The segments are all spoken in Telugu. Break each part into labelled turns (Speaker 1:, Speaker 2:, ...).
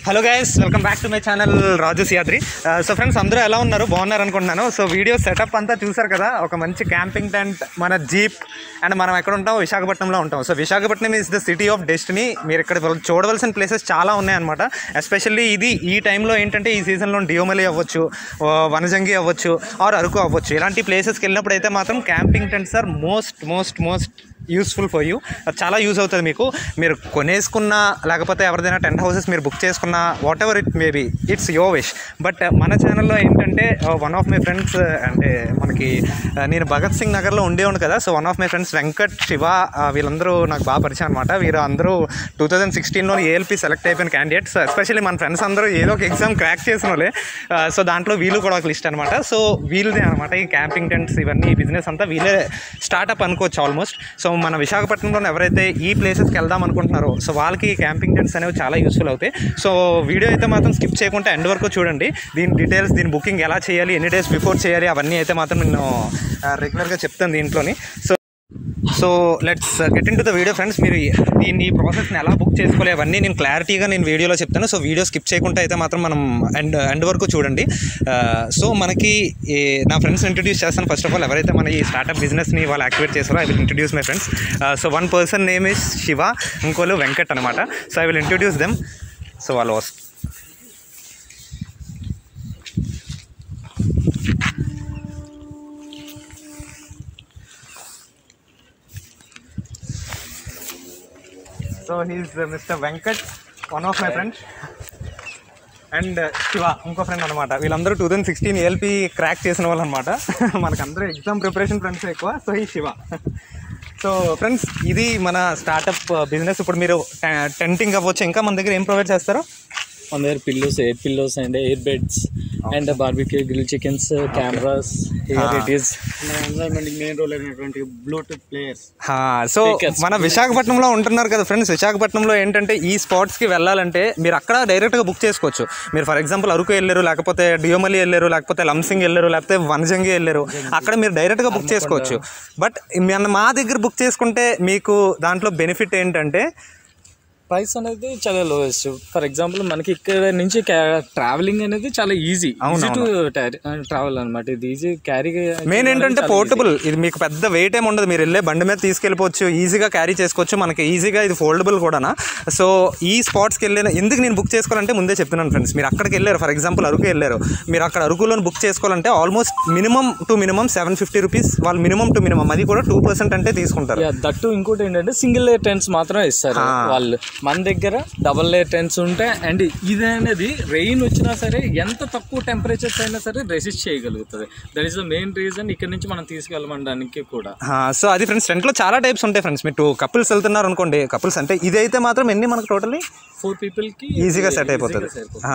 Speaker 1: Hello guys welcome back to my channel Raju Siyadri so friends అందరూ ఎలా ఉన్నారు బాగున్నారు అనుకుంటున్నాను సో వీడియో సెటప్ అంతా చూసారు కదా ఒక మంచి క్యాంపింగ్ టెంట్ మన జీప్ అండ్ మనం ఎక్కడ ఉంటాం విశాఖపట్నంలో ఉంటాం so Visakhapatnam is the city of destiny మీరు ఇక్కడ చూడవలసిన ప్లేసెస్ చాలా ఉన్నాయన్నమాట ఎస్పెషల్లీ ఇది ఈ టైంలో ఏంటంటే ఈ సీజన్లో డియోమలి అవ్వచ్చు ఆ, వనజంగి అవ్వచ్చు ఆర్ అరకు అవ్వచ్చు ఇలాంటి ప్లేసెస్కి వెళ్ళినప్పుడు అయితే మాత్రం camping tents are most most most useful for you చాలా యూజ్ అవుతుంది మీకు మీరు కొనేసుకున్నా లేకపోతే ఎవరిదైనా టెంట్ హౌసెస్ మీరు బుక్ చేసుకున్నా whatever it maybe it's your wish but మన ఛానల్లో ఏంటంటే వన్ ఆఫ్ మై ఫ్రెండ్స్ అంటే మనకి uh, నేను భగత్ సింగ్ నగర్లో ఉండేవాడు కదా so one of my friends Venkat Siva uh, వీళ్ళందరూ నాకు బాగా పరిచయం అనమాట వీరు అందరూ టూ థౌజండ్ సిక్స్టీన్లో ఏఎల్పి సెలెక్ట్ అయిపోయిన క్యాండిడేట్స్ ఎస్పెషల్లీ మన ఫ్రెండ్స్ అందరూ ఏదో ఒక ఎగ్జామ్ క్రాక్ చేసిన వాళ్ళే సో దాంట్లో వీళ్ళు కూడా ఒక లిస్ట్ అనమాట సో వీళ్ళదే అనమాట ఈ క్యాంపింగ్ టెంట్స్ ఇవన్నీ బిజినెస్ అంతా వీళ్ళే స్టార్ట్అప్ అనుకోవచ్చు ఆల్మోస్ట్ సో మన విశాఖపట్నంలో ఎవరైతే ఈ ప్లేసెస్కి వెళ్దాం అనుకుంటున్నారో సో వాళ్ళకి క్యాంపింగ్ టెంట్స్ అనేవి చాలా యూస్ఫుల్ అవుతాయి సో వీడియో అయితే మాత్రం స్కిప్ చేయకుండా ఎండ్ వరకు చూడండి దీని డీటెయిల్స్ దీని బుకింగ్ ఎలా చేయాలి ఎన్ని డేస్ బిఫోర్ చేయాలి అవన్నీ అయితే మాత్రం నేను రెగ్యులర్గా చెప్తాను దీంట్లోని so so let's get into the video friends మీరు దీన్ని ఈ ప్రాసెస్ని ఎలా బుక్ చేసుకోవాలి అవన్నీ నేను క్లారిటీగా నేను వీడియోలో చెప్తాను సో వీడియో స్కిప్ చేయకుండా అయితే మాత్రం మనం ఎండ్ ఎండ్ వరకు చూడండి సో మనకి ఈ నా ఫ్రెండ్స్ ఇంట్రడ్యూస్ చేస్తాను ఫస్ట్ ఆఫ్ ఆల్ ఎవరైతే మన ఈ స్టార్ట్అప్ బిజినెస్ని వాళ్ళు యాక్టివేట్ చేస్తారో I will introduce my friends so one person name is Siva ఇంకోళ్ళు వెంకట్ అనమాట so I will introduce them so వాళ్ళు was so he's mister Venkat one of my friends and Siva ఇంకో ఫ్రెండ్ అనమాట వీళ్ళందరూ two thousand sixteen ALP crack చేసిన వాళ్ళు అనమాట మనకందరూ ఎగ్జామ్ ప్రిపరేషన్ ఫ్రెండ్స్ ఎక్కువ సో ఈ శివ సో ఫ్రెండ్స్ ఇది మన స్టార్టప్ బిజినెస్ ఇప్పుడు మీరు టెంటింగ్ అవ్వచ్చు ఇంకా మన దగ్గర ఏం ప్రొవైడ్ చేస్తారు
Speaker 2: మన దగ్గర pillows air pillows and air beds and barbecue grill chickens cameras here it is
Speaker 3: main role అయినటువంటి బ్లూటూత్ ప్లేయర్స్
Speaker 1: సో
Speaker 2: Speakers.
Speaker 1: మన విశాఖపట్నంలో ఉంటున్నారు కదా ఫ్రెండ్స్ విశాఖపట్నంలో ఏంటంటే ఈ స్పాట్స్కి వెళ్ళాలంటే మీరు అక్కడ డైరెక్ట్గా బుక్ చేసుకోవచ్చు మీరు ఫర్ ఎగ్జాంపుల్ అరకు వెళ్ళారు లేకపోతే డియోమలి వెళ్ళారు లేకపోతే లంసింగ్ వెళ్ళారు లేకపోతే వనజంగి వెళ్ళారు అక్కడ మీరు డైరెక్ట్గా బుక్ చేసుకోవచ్చు బట్ మన మా దగ్గర బుక్ చేసుకుంటే మీకు దాంట్లో బెనిఫిట్ ఏంటంటే
Speaker 2: ప్రైస్ అనేది చాలా లోయెస్ట్ ఫర్ ఎగ్జాంపుల్ మనకి ఇక్కడ నుంచి ట్రావెలింగ్ అనేది చాలా ఈజీ ఈజీ టు ట్రావెల్ అనమాట ఇది ఈజీ క్యారీ
Speaker 1: మెయిన్ ఏంటంటే పోర్టబుల్ ఇది మీకు పెద్ద వెయిట్ ఏమి ఉండదు మీరు వెళ్ళే బండి మీద తీసుకెళ్ళిపోవచ్చు ఈజీగా క్యారీ చేసుకోవచ్చు మనకి ఈజీగా ఇది ఫోల్డబుల్ కూడా సో ఈ స్పాట్స్కి వెళ్ళిన ఎందుకు నేను బుక్ చేసుకోవాలంటే ముందే చెప్తున్నాను ఫ్రెండ్స్ మీరు అక్కడికి వెళ్ళారు ఫర్ ఎగ్జాంపుల్ అరకు వెళ్ళారు మీరు అక్కడ అరకులో బుక్ చేసుకోవాలంటే almost minimum to minimum seven fifty rupees వాళ్ళు మినిమం టు మినిమం అది కూడా టూ పర్సెంట్ అంటే తీసుకుంటారు
Speaker 2: దట్టు ఇంకోటి ఏంటంటే సింగిల్ లేయర్ టెంట్స్ మాత్రమే ఇస్తారు వాళ్ళు మన దగ్గర డబల్ లేయర్ టెంట్స్ ఉంటాయి అండ్ ఇది అనేది రెయిన్ వచ్చినా సరే ఎంత తక్కువ టెంపరేచర్స్ అయినా సరే రెసిస్ట్ చేయగలుగుతుంది that is the main reason ఇక్కడ నుంచి మనం తీసుకెళ్ళమనడానికి కూడా
Speaker 1: సో అది ఫ్రెండ్స్ టెంట్లో చాలా టైప్స్ ఉంటాయి ఫ్రెండ్స్ మీరు టూ కపుల్స్ వెళ్తున్నారు అనుకోండి కపుల్స్ అంటే ఇదైతే మాత్రం ఎన్ని మనకు టోటలీ
Speaker 2: ఫోర్ పీపుల్ కి
Speaker 1: ఈజీగా సెట్ అయిపోతుంది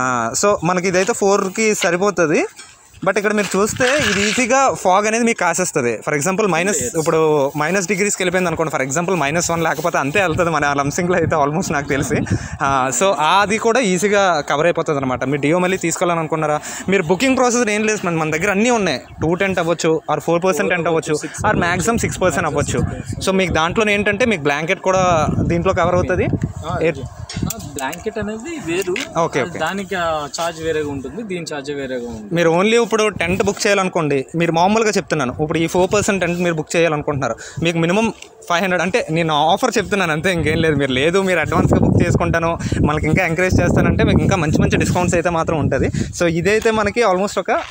Speaker 1: సో మనకి ఇదైతే ఫోర్కి సరిపోతుంది బట్ ఇక్కడ మీరు చూస్తే ఇది ఈజీగా ఫాగ్ అనేది మీకు కాసేస్తుంది ఫర్ ఎగ్జాంపుల్ మైనస్ ఇప్పుడు మైనస్ డిగ్రీస్కి వెళ్ళిపోయింది అనుకోండి ఫర్ ఎగ్జాంపుల్ మైనస్ వన్ లేకపోతే అంతే వెళ్తుంది మన లంసింగ్లో అయితే ఆల్మోస్ట్ నాకు తెలిసి సో అది కూడా ఈజీగా కవర్ అయిపోతుంది అనమాట మీరు డియో మళ్ళీ తీసుకోవాలని అనుకున్నారా మీరు బుకింగ్ ప్రాసెస్ ఏం లేదు మన మన దగ్గర అన్నీ ఉన్నాయి టూ టెంట్ అవ్వచ్చు ఆర్ ఫోర్ పర్సెంట్ టెంట్ అవ్వచ్చు ఆర్ మ్యాక్సిమం సిక్స్ పర్సెంట్ అవ్వచ్చు సో మీకు దాంట్లో ఏంటంటే మీకు బ్లాంకెట్ కూడా దీంట్లో కవర్ అవుతుంది ఎయిర్
Speaker 2: బ్లాంకెట్ అనేది వేరు
Speaker 1: ఓకే ఓకే
Speaker 2: దానికి చార్జ్ వేరేగా ఉంటుంది దీని చార్జ్ వేరేగా ఉంటుంది
Speaker 1: మీరు ఓన్లీ ఇప్పుడు టెంట్ బుక్ చేయాలనుకోండి మీరు మామూలుగా చెప్తున్నాను ఇప్పుడు ఈ ఫోర్ పర్సెంట్ టెంట్ మీరు బుక్ చేయాలనుకుంటున్నారు మీకు మినిమం ఫైవ్ హండ్రెడ్ అంటే నేను ఆఫర్ చెప్తున్నాను అంతే ఇంకేం లేదు మీరు లేదు మీరు అడ్వాన్స్గా బుక్ చేసుకుంటాను మనకి ఇంకా ఎంకరేజ్ చేస్తానంటే మీకు ఇంకా మంచి మంచి డిస్కౌంట్స్ అయితే మాత్రం ఉంటుంది సో ఇదైతే మనకి ఆల్మోస్ట్ ఒక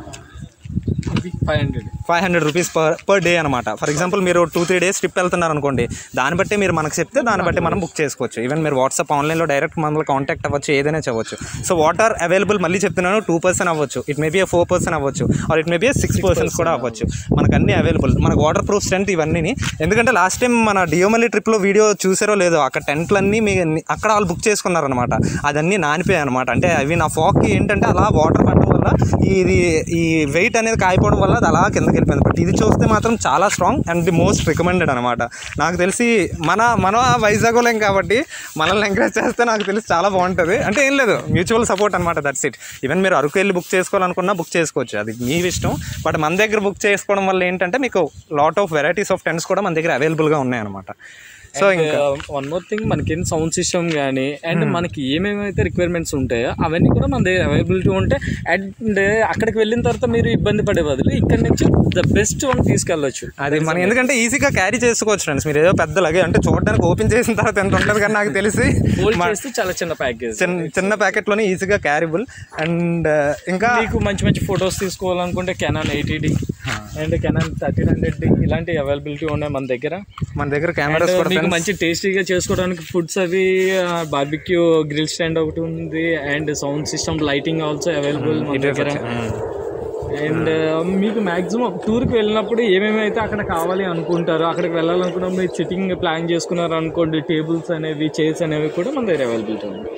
Speaker 2: five hundred
Speaker 1: five hundred rupees per per day అనమాట ఫర్ ఎగ్జాంపుల్ మీరు టూ త్రీ డేస్ ట్రిప్ వెళ్తున్నారు అనుకోండి దాన్ని బట్టి మీరు మనకు చెప్తే దాన్ని బట్టి మనం బుక్ చేసుకోవచ్చు ఈవెన్ మీరు వాట్సాప్ ఆన్లైన్లో డైరెక్ట్ మనల్ని కాంటాక్ట్ అవ్వచ్చు ఏదైనా చెప్పవచ్చు సో వాట్ ఆర్ అవైలబుల్ మళ్ళీ చెప్తున్నాను టూ పర్సెంట్ అవ్వచ్చు it may be four person అవ్వచ్చు or it may be six persons కూడా అవ్వచ్చు మనకు అన్ని అవైలబుల్ మనకు వాటర్ ప్రూఫ్ స్ట్రెంత్ ఇవన్నీ ఎందుకంటే లాస్ట్ టైం మన డియోమల్లి ట్రిప్లో వీడియో చూసారో లేదో అక్కడ టెంట్లన్నీ మీ అక్కడ వాళ్ళు బుక్ చేసుకున్నారనమాట అదన్నీ నానిపోయాయి అనమాట అంటే అవి నా ఫాక్కి ఏంటంటే అలా వాటర్ పడడం వల్ల ఇది ఈ వెయిట్ అనేది కాయిపోవడం వల్ల అది అలా కిందకి వెళ్ళిపోయింది బట్ ఇది చూస్తే మాత్రం చాలా strong and the most recommended అనమాట నాకు తెలిసి మన మన వైజాగ్లోం కాబట్టి మనల్ని ఎంకరేజ్ చేస్తే నాకు తెలిసి చాలా బాగుంటుంది అంటే ఏం లేదు మ్యూచువల్ సపోర్ట్ అనమాట దట్స్ ఇట్ ఈవెన్ మీరు అరకు వెళ్ళి బుక్ చేసుకోవాలనుకున్నా బుక్ చేసుకోవచ్చు అది మీ ఇష్టం బట్ మన దగ్గర బుక్ చేసుకోవడం వల్ల ఏంటంటే మీకు lot of varieties of tents కూడా మన దగ్గర అవైలబుల్గా ఉన్నాయన్నమాట సో ఇంకా
Speaker 2: వన్ మోర్ థింగ్ మనకి ఏం సౌండ్ సిస్టమ్ కానీ అండ్ మనకి ఏమేమైతే రిక్వైర్మెంట్స్ ఉంటాయో అవన్నీ కూడా మన దగ్గర అవైలబిలిటీ ఉంటే అండ్ అక్కడికి వెళ్ళిన తర్వాత మీరు ఇబ్బంది పడే బదులు ఇక్కడ నుంచి ద బెస్ట్ వన్ తీసుకెళ్ళొచ్చు
Speaker 1: అది మనం ఎందుకంటే ఈజీగా క్యారీ చేసుకోవచ్చు ఫ్రెండ్స్ మీరు ఏదో పెద్ద లగే అంటే చూడడానికి ఓపెన్ చేసిన తర్వాత ఎంత ఉంటుంది కానీ నాకు తెలిసి
Speaker 2: హోల్డ్ చేస్తే చాలా చిన్న ప్యాకేజ్
Speaker 1: చిన్న చిన్న ప్యాకెట్లోనే ఈజీగా క్యారీబుల్ అండ్ ఇంకా
Speaker 2: మీకు మంచి మంచి ఫొటోస్ తీసుకోవాలనుకుంటే Canon eighty and Canon thirteen hundred ఇలాంటి అవైలబిలిటీ ఉన్నాయి మన దగ్గర
Speaker 1: మన దగ్గర కెమెరాస్
Speaker 2: And
Speaker 1: కూడా
Speaker 2: మీకు మంచి టేస్టీగా చేసుకోవడానికి ఫుడ్స్ అవి బార్బిక్యూ గ్రిల్ స్టాండ్ ఒకటి ఉంది and sound system lighting also available మన దగ్గర అండ్ మీకు మాక్సిమం ఒక టూర్కి వెళ్ళినప్పుడు ఏమేమి అయితే అక్కడ కావాలి అనుకుంటారో అక్కడికి వెళ్ళాలనుకున్నప్పుడు మీరు సిట్టింగ్ ప్లాన్ చేసుకున్నారు అనుకోండి టేబుల్స్ అనేవి చైర్స్ అనేవి కూడా మన దగ్గర అవైలబిలిటీ ఉంది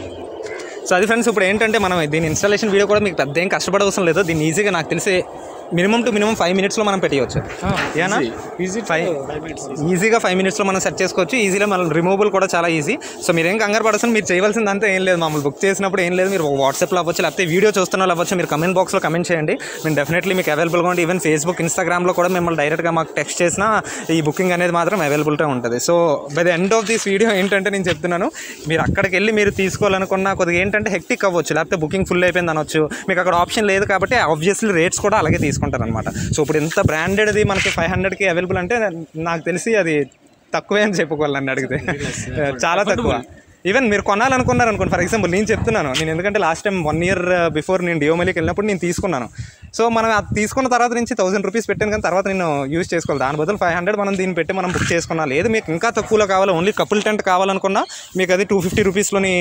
Speaker 1: సో అది ఫ్రెండ్స్ ఇప్పుడు ఏంటంటే మనం దీని ఇన్స్టాలేషన్ వీడియో కూడా మీకు పెద్ద ఏం కష్టపడవసరం లేదు దీన్ని ఈజీగా నాకు తెలిసి మినిమం టు మినిమం ఫైవ్ మినిట్స్లో మనం పెట్టవచ్చు ఏనా
Speaker 2: ఈజీ
Speaker 1: ఫైవ్ ఈజీగా ఫైవ్ మినిట్స్లో మనం సెట్ చేసుకోవచ్చు ఈజీగా మనం రిమూవబుల్ కూడా చాలా ఈజీ సో మీరు ఏం కంగారు పడాల్సిన మీరు చేయవలసింది అంతా ఏం లేదు మమ్మల్ని బుక్ చేసినప్పుడు ఏం లేదు మీరు వాట్సాప్లో అవ్వచ్చు లేకపోతే వీడియో చూస్తున్న వాళ్ళు అవ్వచ్చు మీరు కమెంట్ బాక్స్లో కమెంట్ చేయండి మేము డెఫినెట్లీ మీకు అవైలబుల్గా ఉంటే ఈవెన్ ఫేస్బుక్ ఇన్స్టాగ్రామ్లో కూడా మిమ్మల్ని డైరెక్ట్గా మాకు టెక్స్ట్ చేసిన ఈ బుకింగ్ అనేది మాత్రం అవైలబుల్గా ఉంటుంది so by the end of this video ఏంటంటే నేను చెప్తున్నాను మీరు అక్కడికి వెళ్ళి మీరు తీసుకోవాలనుకున్న కొద్దిగా ఏంటంటే హెక్టిక్ అవ్వచ్చు లేకపోతే బుకింగ్ ఫుల్ అయిపోయింది అనొచ్చు మీకు అక్కడ ఆప్షన్ లేదు కాబట్టి ఆబ్వియస్లీ రేట్స్ కూడా అలాగే తీసుకుంటారు అనమాట సో ఇప్పుడు ఎంత బ్రాండెడ్ది మనకి ఫైవ్ హండ్రెడ్కి అవైలబుల్ అంటే నాకు తెలిసి అది తక్కువే అని చెప్పుకోవాలి నన్ను అడిగితే చాలా తక్కువ ఈవెన్ మీరు కొనాలనుకున్నారు అనుకోండి ఫర్ ఎగ్జాంపుల్ నేను చెప్తున్నాను నేను ఎందుకంటే last time one year before నేను డియోమలికి వెళ్ళినప్పుడు నేను తీసుకున్నాను సో మనం అది తీసుకున్న తర్వాత నుంచి థౌసండ్ రూపీస్ పెట్టాను కానీ తర్వాత నేను యూజ్ చేసుకోవాలి దాని బదులు ఫైవ్ హండ్రెడ్ మనం దీన్ని పెట్టి మనం బుక్ చేసుకున్నా లేదు మీకు ఇంకా తక్కువలో కావాలి ఓన్లీ కపుల్ టెంట్ కావాలనుకున్నా మీకు అది టూ ఫిఫ్టీ రూపీస్లోని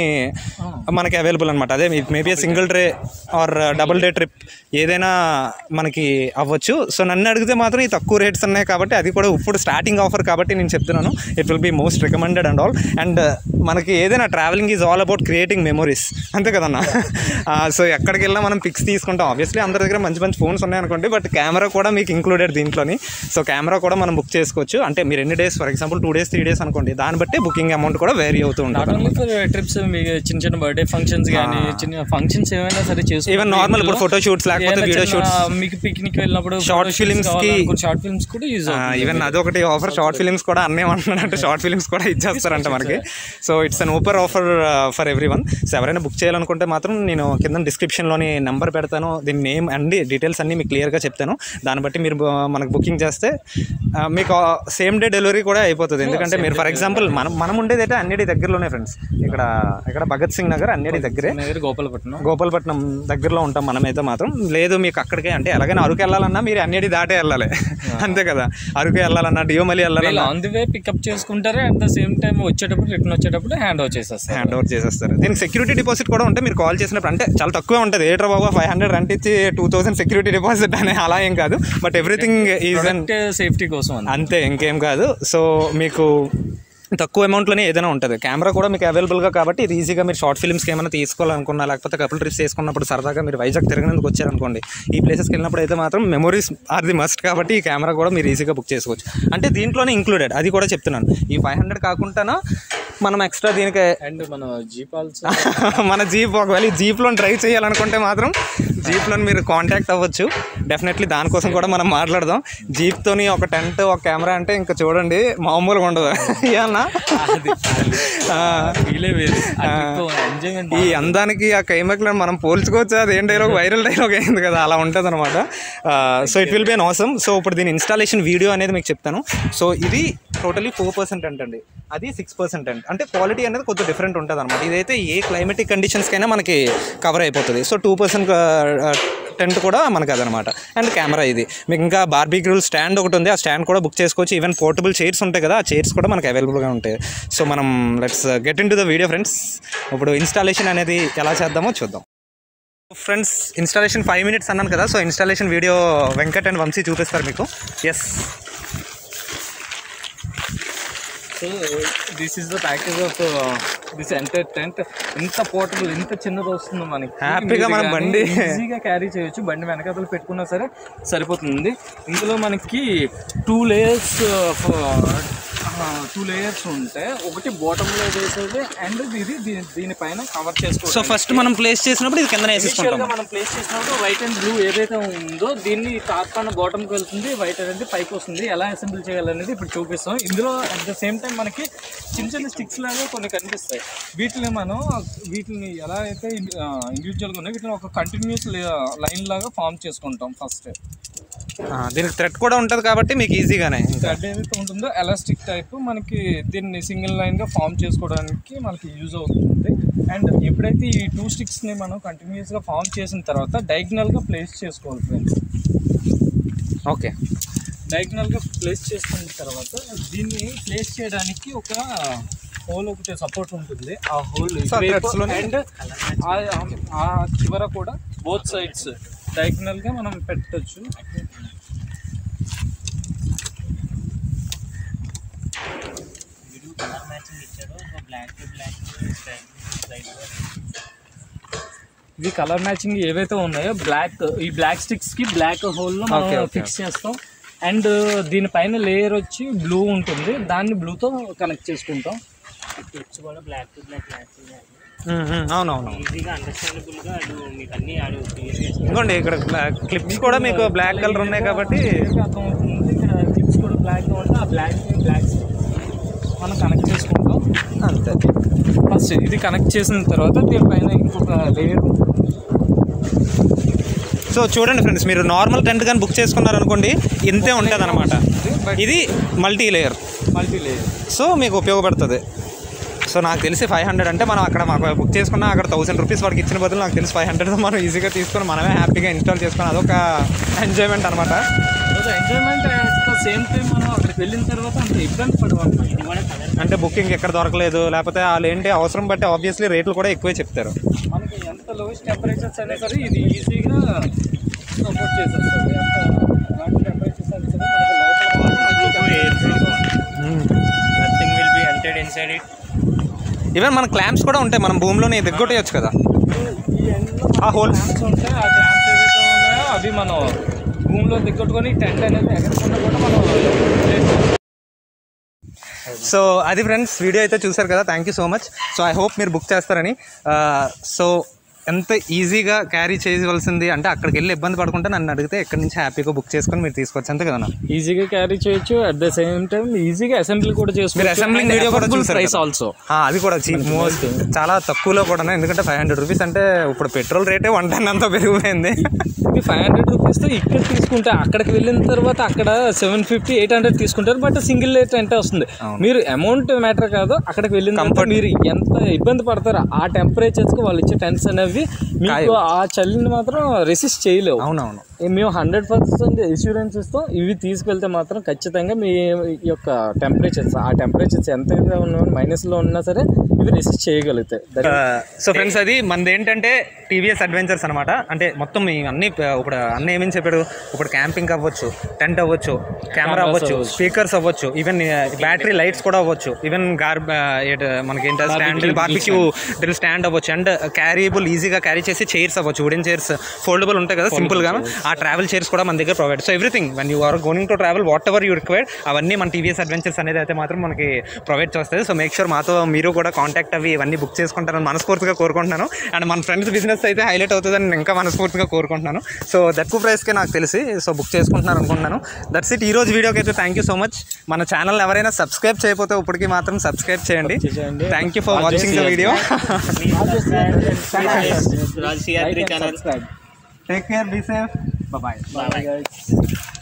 Speaker 1: మనకి అవైలబుల్ అనమాట అదే maybe single day or double day trip ఏదైనా మనకి అవ్వచ్చు సో నన్ను అడిగితే మాత్రం ఈ తక్కువ రేట్స్ ఉన్నాయి కాబట్టి అది కూడా ఇప్పుడు స్టార్టింగ్ ఆఫర్ కాబట్టి నేను చెప్తున్నాను it will be most recommended and all and మనకి ఏదైనా travelling is all about creating memories అంతే కదన్నా సో ఎక్కడికి వెళ్ళినా మనం పిక్స్ తీసుకుంటాం ఆబ్వియస్లీ అందరి దగ్గర మంచి మంచి ఫోన్స్ ఉన్నాయనుకోండి బట్ కెమెరా కూడా మీకు ఇంక్లూడెడ్ దీంట్లోని సో కెమెరా కూడా మనం బుక్ చేసుకోవచ్చు అంటే మీరు ఎన్ని days for example two days three days అనుకోండి దాన్ని బట్టి బుకింగ్ అమౌంట్ కూడా వేరీ అవుతూ
Speaker 2: నాట్
Speaker 1: ఉంటుంది
Speaker 2: ఓన్లీ ఫర్ ట్రిప్స్ మీకు చిన్న చిన్న బర్త్డే ఫంక్షన్స్ కానీ చిన్న ఫంక్షన్స్ ఏమైనా సరే చేసుకో
Speaker 1: ఈవెన్ నార్మల్ ఇప్పుడు ఫోటో షూట్స్ లేకపోతే వీడియో షూట్స్
Speaker 2: మీకు పిక్నిక్ వెళ్ళినప్పుడు
Speaker 1: Short films కి-
Speaker 2: షార్ట్ ఫిల్మ్స్ కూడా యూజ్
Speaker 1: ఈవెన్ అదొకటి ఆఫర్ షార్ట్ ఫిల్మ్స్ కూడా అన్నీ ఏమంటున్నారంటే షార్ట్ ఫిల్మ్స్ కూడా ఇచ్చేస్తారంట మనకి so it's an open offer for everyone so ఎవరైనా బుక్ చేయాలనుకుంటే మాత్రం నేను కింద డిస్క్రిప్షన్లోని నెంబర్ పెడతాను దీని నేమ్ అండి డీటెయిల్స్ అన్నీ మీకు క్లియర్గా చెప్తాను దాన్ని బట్టి మీరు బ- మనకు బుకింగ్ చేస్తే ఆ, మీకు సేమ్ డే డెలివరీ కూడా అయిపోతుంది ఎందుకంటే మీరు ఫర్ ఎగ్జాంపుల్ మనం మనం ఉండేది అయితే అన్నిటి దగ్గరలోనే ఫ్రెండ్స్ ఇక్కడ ఇక్కడ భగత్ సింగ్ నగర్ అన్నిటి దగ్గరే
Speaker 2: దగ్గర గోపాలపట్నం
Speaker 1: గోపాలపట్నం దగ్గరలో ఉంటాం మనమైతే మాత్రం లేదు మీకు అక్కడికే అంటే ఎలాగైనా అరకు వెళ్ళాలన్నా మీరు అన్నిటి దాటే వెళ్ళాలి అంతే కదా అరకు వెళ్ళాలన్నా డియోమలి వెళ్ళాలన్నా
Speaker 2: ఆన్ ది వే పికప్ చేసుకుంటారు అట్ ద సేమ్ టైం వచ్చేటప్పుడు రిటర్న్ వచ్చేటప్పుడు హ్యాండ్ ఓవర్ చేసేస్తారు
Speaker 1: హ్యాండ్ ఓవర్ చేసేస్తారు దీనికి సెక్యూరిటీ డిపాజిట్ కూడా ఉంటే మీరు కాల్ చేసినప్పుడు అంటే చాలా తక్కువే ఉంటుంది ఏట్రా బాబా ఫైవ్ హండ్రెడ్ రెంట్ ఇచ్చి టూ థౌసండ్ సెక్యూరిటీ డిపాజిట్ అనే అలా ఏం కాదు బట్ ఎవ్రీథింగ్ ఈజ్ అన్
Speaker 2: సేఫ్టీ కోసం అంతే
Speaker 1: అంతే ఇంకేం కాదు సో మీకు తక్కువ అమౌంట్లోనే ఏదైనా ఉంటుంది కెమెరా కూడా మీకు అవైలబుల్గా కాబట్టి ఇది ఈజీగా మీరు షార్ట్ ఫిల్మ్స్కి ఏమైనా తీసుకోవాలనుకున్నా లేకపోతే కపుల్ ట్రిప్స్ చేసుకున్నప్పుడు సరదాగా మీరు వైజాగ్ తిరగడానికి వచ్చారనుకోండి ఈ ప్లేసెస్కి వెళ్ళినప్పుడు అయితే మాత్రం మెమొరీస్ ఆర్ ది మస్ట్ కాబట్టి ఈ కెమెరా కూడా మీరు ఈజీగా బుక్ చేసుకోవచ్చు అంటే దీంట్లోనే ఇంక్లూడెడ్ అది కూడా చెప్తున్నాను ఈ ఫైవ్ హండ్రెడ్ కాకుండా మనం ఎక్స్ట్రా దీనికి
Speaker 2: అండ్ మన జీప్ ఆల్సో
Speaker 1: మన జీప్ ఒకవేళ ఈ జీప్లో డ్రైవ్ చేయాలనుకుంటే మాత్రం జీప్లో మీరు కాంటాక్ట్ అవ్వచ్చు డెఫినెట్లీ దానికోసం కూడా మనం మాట్లాడదాం జీప్తోని ఒక టెంట్ ఒక కెమెరా అంటే ఇంకా చూడండి మామూలుగా ఉండదు ఏమన్నా ఆ,
Speaker 2: ఫీలే వేరు ఎంజాయ్మెంట్
Speaker 1: ఈ అందానికి ఆ కైమక్లను మనం పోల్చుకోవచ్చు అది ఏం డైలాగ్ వైరల్ డైలాగ్ అయింది కదా అలా ఉంటుంది అనమాట so it will be an అవసరం సో ఇప్పుడు దీని ఇన్స్టాలేషన్ వీడియో అనేది మీకు చెప్తాను సో ఇది టోటలీ ఫోర్ పర్సెంట్ అంటండి అది సిక్స్ పర్సెంట్ అండి అంటే క్వాలిటీ అనేది కొంచెం డిఫరెంట్ ఉంటుంది అనమాట ఇదైతే ఏ క్లైమేటిక్ కండిషన్స్కైనా మనకి కవర్ అయిపోతుంది సో టూ పర్సెంట్ టెంట్ కూడా మనకి అదనమాట అండ్ కెమెరా ఇది మీకు ఇంకా బార్బీ గ్రిల్ స్టాండ్ ఒకటి ఉంది ఆ స్టాండ్ కూడా బుక్ చేసుకోవచ్చు ఈవెన్ పోర్టబుల్ చైర్స్ ఉంటాయి కదా ఆ చైర్స్ కూడా మనకి అవైలబుల్గా ఉంటాయి సో మనం let's get into the video friends ఇప్పుడు ఇన్స్టాలేషన్ అనేది ఎలా చేద్దామో చూద్దాం ఫ్రెండ్స్ ఇన్స్టాలేషన్ ఫైవ్ మినిట్స్ అన్నాను కదా so installation video Venkat and Vamsi చూపిస్తారు మీకు yes
Speaker 2: so this is the package of this entire tent ఇంత పోర్టబుల్ ఇంత చిన్నది వస్తుంది మనకి
Speaker 1: హ్యాపీగా మనం బండి-
Speaker 2: ఈజీగా క్యారీ చేయొచ్చు బండి వెనకాతలు పెట్టుకున్నా సరే సరిపోతుంది ఇందులో మనకి టూ లేయర్స్ టూ లేయర్స్ ఉంటే ఒకటి బాటమ్ లో వేసేది అండ్ ఇది దీ- దీనిపైన కవర్ చేసుకోవచ్చు
Speaker 1: సో ఫస్ట్ మనం ప్లేస్ చేసినప్పుడు ఇది కింద
Speaker 2: Initial
Speaker 1: వేసేసుకుంటాం
Speaker 2: గా మనం ప్లేస్ చేసినప్పుడు వైట్ అండ్ బ్లూ ఏదైతే ఉందో దీన్ని టాప్ పైన బాటమ్ కి వెళ్తుంది వైట్ అనేది పైకి వస్తుంది ఎలా అసెంబ్ల్ చేయాలనేది ఇప్పుడు చూపిస్తాం ఇందులో అట్ ద సేమ్ టైం మనకి చిన్న చిన్న స్టిక్స్ లాగా కొన్ని కనిపిస్తాయి వీటిని మనం వీటిని ఎలా అయితే ఇండివిజువల్ గా ఉన్నాయి వీటిని ఒక కంటిన్యూస్ లైన్ లాగా ఫామ్ చేసుకుంటాం ఫస్ట్
Speaker 1: ఆ, దీనికి థ్రెడ్ కూడా ఉంటుంది కాబట్టి మీకు ఈజీగానే ఇంకా
Speaker 2: థ్రెడ్ ఏదైతే ఉంటుందో ఎలాస్టిక్ టైప్ మనకి దీన్ని సింగిల్ లైన్ గా ఫామ్ చేసుకోవడానికి మనకి యూజ్ అవుతుంది అండ్ ఎప్పుడైతే ఈ టూ స్టిక్స్ ని మనం కంటిన్యూస్ గా ఫామ్ చేసిన తర్వాత డయాగ్నల్ గా ప్లేస్ చేసుకోవాలి ఫ్రెండ్స్
Speaker 1: ఓకే
Speaker 2: డయాగ్నల్ గా ప్లేస్ చేసుకున్న తర్వాత దీన్ని ప్లేస్ చేయడానికి ఒక హోల్ ఒకటి సపోర్ట్ ఉంటుంది ఆ హోల్
Speaker 1: So, threads లోనే-
Speaker 2: అండ్ ఆ చివర కూడా బోత్ సైడ్స్ డయాగ్నల్ గా మనం పెట్టొచ్చు ఇది కలర్ మ్యాచింగ్ ఏవైతే ఉన్నాయో బ్లాక్ ఈ బ్లాక్ స్టిక్స్ కి బ్లాక్ హోల్ లో మనం
Speaker 1: Okay, okay.
Speaker 2: ఫిక్స్ చేస్తాం అండ్ దీనిపైన లేయర్ వచ్చి బ్లూ ఉంటుంది దాన్ని బ్లూతో కనెక్ట్ చేసుకుంటాం
Speaker 4: టిప్స్ కూడా black to black match
Speaker 1: um, um, అవునవును
Speaker 4: ఈజీగా అండర్స్టాండబుల్ గా అది మీకు అన్ని ఆడు క్లియర్
Speaker 1: ఇంకోండి ఇక్కడ క్లిప్స్ కూడా మీకు బ్లాక్ కలర్ ఉన్నాయి కాబట్టి
Speaker 2: Clear గా అర్థమవుతుంది ఇక్కడ టిప్స్ కూడా బ్లాక్ గా ఉంటే ఆ బ్లాక్ బ్లాక్ మనం కనెక్ట్ చేసుకుంటాం
Speaker 1: అంతే
Speaker 2: ఫస్ట్ ఇది కనెక్ట్ చేసిన తర్వాత దీనిపైన ఇంకొక లేయర్
Speaker 1: సో చూడండి ఫ్రెండ్స్ మీరు నార్మల్ టెంట్ కానీ బుక్ చేసుకున్నారనుకోండి ఇంతే ఉంటుంది అనమాట ఇది multi layer
Speaker 2: multi layer
Speaker 1: so మీకు ఉపయోగపడుతుంది సో నాకు తెలిసి ఫైవ్ హండ్రెడ్ అంటే మనం అక్కడ మాకు బుక్ చేసుకున్నా అక్కడ థౌసండ్ రూపీస్ వాడికి ఇచ్చిన బదులు నాకు తెలిసి ఫైవ్ హండ్రెడ్ మనం ఈజీగా తీసుకొని మనమే హ్యాపీగా ఇన్స్టాల్ చేసుకొని అదొక ఎంజాయ్మెంట్ అనమాట
Speaker 2: enjoyment at the same time మనం అక్కడికి వెళ్ళిన తర్వాత అంత ఇబ్బంది పడవాలి
Speaker 1: అంటే బుకింగ్ ఎక్కడ దొరకలేదు లేకపోతే వాళ్ళు ఏంటి అవసరం బట్టి ఆబ్వియస్లీ రేట్లు కూడా ఎక్కువే చెప్తారు
Speaker 2: మనకి ఎంత లోయెస్ట్ టెంపరేచర్స్ అయినా సరే ఇది ఈజీగా సపోర్ట్ చేసేస్తుంది ఎంత ఎలాంటి టెంపరేచర్స్ అయినా సరే మనకి లోపల మాత్రం మంచి
Speaker 4: air
Speaker 2: temperature.
Speaker 4: Nothing will be entered inside it
Speaker 1: even మన క్లాంప్స్ కూడా ఉంటాయి మనం భూమిలోనే దిగ్గొట్టేయచ్చు కదా
Speaker 2: ఈ ఎండ్లో
Speaker 1: ఆ holes.
Speaker 2: క్లాంప్స్ ఉంటాయి ఆ క్లాంప్స్ ఏవైతే ఉన్నాయో అవి మనం భూమిలో దిగ్గొట్టుకొని టెంట్ అనేది ఎగరకుండా కూడా మనం place
Speaker 1: సో అది ఫ్రెండ్స్ వీడియో అయితే చూసారు కదా thank you so much so I hope మీరు బుక్ చేస్తారని సో ఎంత ఈజీగా క్యారీ చేయవలసింది అంటే అక్కడికి వెళ్ళి ఇబ్బంది పడకుండా నన్ను అడిగితే ఎక్కడి నుంచి హ్యాపీగా బుక్ చేసుకొని మీరు తీసుకోవచ్చు అంతే కదా
Speaker 2: ఈజీగా క్యారీ చేయొచ్చు అట్ ద సేమ్ టైం ఈజీగా అసెంబ్లీ కూడా
Speaker 1: మీరు
Speaker 2: చేసుకోవచ్చు
Speaker 1: అసెంబ్లింగ్ వీడియో కూడా చూసారు
Speaker 2: ప్రైస్
Speaker 1: కదా.
Speaker 2: ఆల్సో
Speaker 1: ఆ, అది కూడా చీప్ మోస్ట్ చాలా తక్కువలో కూడా ఎందుకంటే ఫైవ్ హండ్రెడ్ రూపీస్ అంటే ఇప్పుడు పెట్రోల్ రేటే వన్ టెన్ అంతా పెరిగిపోయింది
Speaker 2: ఇది ఫైవ్ హండ్రెడ్ రూపీస్ ఇక్కడ తీసుకుంటే అక్కడికి వెళ్ళిన తర్వాత అక్కడ సెవెన్ ఫిఫ్టీ ఎయిట్ హండ్రెడ్ తీసుకుంటారు బట్ సింగిల్ లేట్ అంటే వస్తుంది మీరు అమౌంట్ మ్యాటర్ కాదు అక్కడికి వెళ్ళిన తర్వాత మీరు ఎంత ఇబ్బంది పడతారో ఆ టెంపరేచర్స్ కి వాళ్ళు ఇచ్చే టెన్స్ అనేవి మీకు ఆ చలిని మాత్రం రెసిస్ట్ చేయలేవు
Speaker 1: అవునవును
Speaker 2: ఏ మేము హండ్రెడ్ పర్సెంట్ ఇన్సూరెన్స్ ఇస్తాం ఇవి తీసుకెళ్తే మాత్రం ఖచ్చితంగా మీ యొక్క టెంపరేచర్స్ ఆ టెంపరేచర్స్ ఎంత ఉన్నా మైనస్లో ఉన్నా సరే ఇవి రెసిస్ట్ చేయగలుగుతాయి That is-
Speaker 1: సో ఫ్రెండ్స్ అది మనది ఏంటంటే టీవీఎస్ అడ్వెంచర్స్ అనమాట అంటే మొత్తం ఈ అన్ని ప- ఇప్పుడు అన్నీ ఏమేమి చెప్పాడు ఇప్పుడు క్యాంపింగ్ అవ్వచ్చు టెంట్ అవ్వచ్చు కెమెరా అవ్వచ్చు స్పీకర్స్ అవ్వచ్చు ఈవెన్ బ్యాటరీ లైట్స్ కూడా అవ్వచ్చు ఈవెన్ గార్ మనకి ఏంటంటే స్టాండ్ బార్బిక్యూ డ్రిల్ స్టాండ్ అవ్వచ్చు అండ్ క్యారీబుల్ ఈజీగా క్యారీ చేసి చైర్స్ అవ్వచ్చు వుడెన్ చైర్స్ ఫోల్డబుల్ ఉంటాయి కదా సింపుల్ గా ఆ ట్రావెల్ చైర్స్ కూడా మన దగ్గర provide so everything when you are going to travel whatever you required అవన్నీ మన టీవీఎస్ అడ్వెంచర్స్ అనేది అయితే మాత్రం మనకి ప్రొవైడ్ చేస్తుంది సో మేక్ షూర్ మాతో మీరు కూడా కాంటాక్ట్ అవి ఇవన్నీ బుక్ చేసుకుంటారని మనస్ఫూర్తిగా కోరుకుంటున్నాను అండ్ మన ఫ్రెండ్స్ బిజినెస్ అయితే హైలైట్ అవుతుందని నేను ఇంకా మనస్ఫూర్తిగా కోరుకుంటున్నాను సో తక్కువ ప్రైస్కే నాకు తెలిసి సో బుక్ చేసుకుంటున్నారు అనుకుంటున్నాను దట్స్ ఇట్ ఈ రోజు వీడియోకి అయితే థ్యాంక్ యూ సో మచ్ మన ఛానల్ ఎవరైనా సబ్స్క్రైబ్ చేయకపోతే ఇప్పటికి మాత్రం సబ్స్క్రైబ్ చేయండి
Speaker 2: చేయండి.
Speaker 1: Thank you for watching the video
Speaker 4: Raj Siyadri channel
Speaker 2: subscribe.
Speaker 1: Take care be safe bye
Speaker 4: bye